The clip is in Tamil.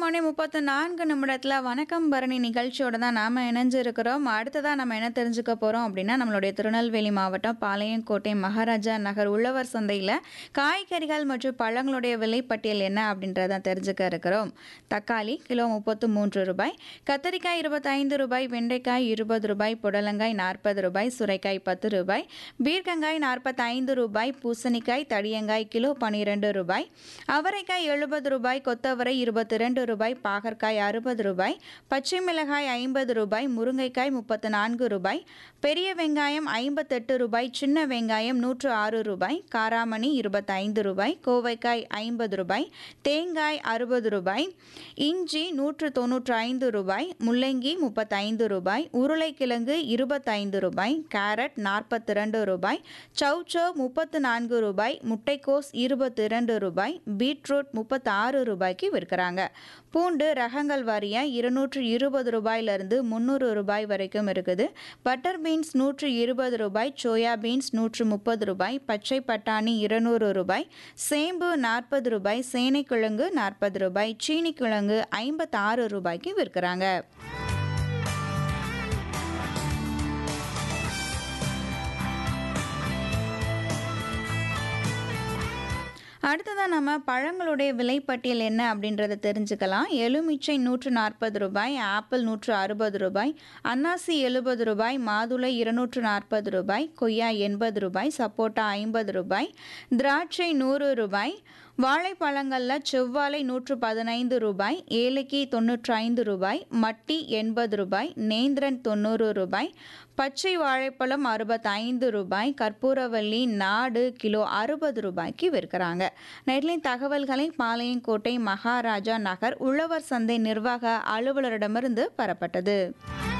மணி 34 நிமிடத்துல வணக்கம் பரணி நிகழ்ச்சியோட தான் நாம இணைஞ்சிருக்கிறோம். அடுத்ததா நம்ம என்ன தெரிஞ்சுக்க போறோம் அப்படின்னா, நம்மளுடைய திருநெல்வேலி மாவட்டம் பாளையங்கோட்டை மகாராஜா நகர் உழவர் சந்தையில காய்கறிகள் மற்றும் பழங்களுடைய விலை பட்டியல் என்ன அப்படின்றத தெரிஞ்சுக்க இருக்கிறோம். தக்காளி கிலோ ரூ. 33, கத்தரிக்காய் ரூ. 25, வெண்டைக்காய் ரூ. 20, புடலங்காய் ரூ. 40, சுரைக்காய் ரூ. 10, பீர்க்கங்காய் ரூ. 45, பூசணிக்காய் தடியங்காய் கிலோ ரூ. 12, அவரைக்காய் ரூ. 70, கொத்தவரை ரூ. 22, பாகற்காய் ரூ. 60, பச்சை மிளகாய் ரூ. 50, முருங்கைக்காய் ரூ. 34, பெரிய வெங்காயம் ரூ. 58, சின்ன வெங்காயம் ரூ. 106, காராமணி ரூ. 25, கோவைக்காய் ரூ. 50, தேங்காய் ரூ. 60, இஞ்சி ரூ. 195, முள்ளங்கி ரூ. 35, உருளைக்கிழங்கு ரூ. 25, கேரட் ரூ. 42, சௌசௌ ரூ. 34, முட்டைக்கோஸ் ரூ. 22, பீட்ரூட் ரூ. 36க்கு விற்கிறாங்க. பூண்டு ரகங்கள் வாரியா ரூ. 220லிருந்து ரூ. 300 வரைக்கும் இருக்குது. பட்டர் பீன்ஸ் ரூ. 120, சோயா பீன்ஸ் ரூ. 130, பச்சை பட்டாணி ரூ. 200, சேம்பு ரூ. 40, சேனைக்கிழங்கு ரூ. 40, சீனிக்கிழங்கு ரூ. 56க்கு விற்கிறாங்க. அடுத்ததா நம்ம பழங்களுடைய விலைப்பட்டியல் என்ன அப்படின்றத தெரிஞ்சுக்கலாம். எலுமிச்சை ரூ. 140, ஆப்பிள் ரூ. 160, அன்னாசி ரூ. 70, மாதுளை ரூ. 240, கொய்யா ரூ. 80, சப்போட்டா ரூ. 50, திராட்சை ரூ. 100, வாழைப்பழங்கள்ல செவ்வாழை ரூ. 115, ஏலக்கி ரூ. 95, மட்டி ரூ. 80, நேந்திரன் ரூ. 90, பச்சை வாழைப்பழம் ரூ. 65, கற்பூரவள்ளி நாடு கிலோ ரூ. 60க்கு விற்கிறாங்க. நெட்லின் தகவல்களை பாளையங்கோட்டை மகாராஜா நகர் உழவர் சந்தை நிர்வாக அலுவலரிடமிருந்து பெறப்பட்டது.